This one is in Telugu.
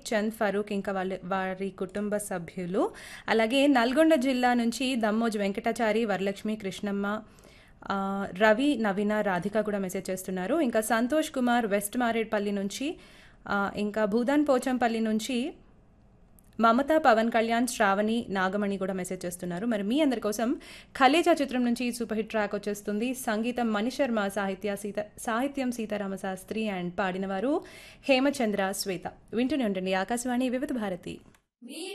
చంద్ ఫరూక్ ఇంకా వాళ్ళ వారి కుటుంబ సభ్యులు అలాగే నల్గొండ జిల్లా నుంచి దమ్మోజు వెంకటాచారి వరలక్ష్మి కృష్ణమ్మ ఆ, రవి నవీన రాధిక కూడా మెసేజ్ చేస్తున్నారు ఇంకా సంతోష్ కుమార్ వెస్ట్ మారేడ్పల్లి నుంచి ఆ, ఇంకా భూదాన్ పోచంపల్లి నుంచి మమత పవన్ కళ్యాణ్ శ్రావణి నాగమణి కూడా మెసేజ్ చేస్తున్నారు మరి మీ అందరి కోసం ఖలేజా చిత్రం నుంచి ఈ సూపర్ హిట్ ట్రాక్ వచ్చేస్తుంది సంగీతం మణిశర్మ సాహిత్య సీత సాహిత్యం సీతారామ శాస్త్రి అండ్ పాడినవారు హేమచంద్ర శ్వేత వింటూనే ఉండండి ఆకాశవాణి వివిధ భారతి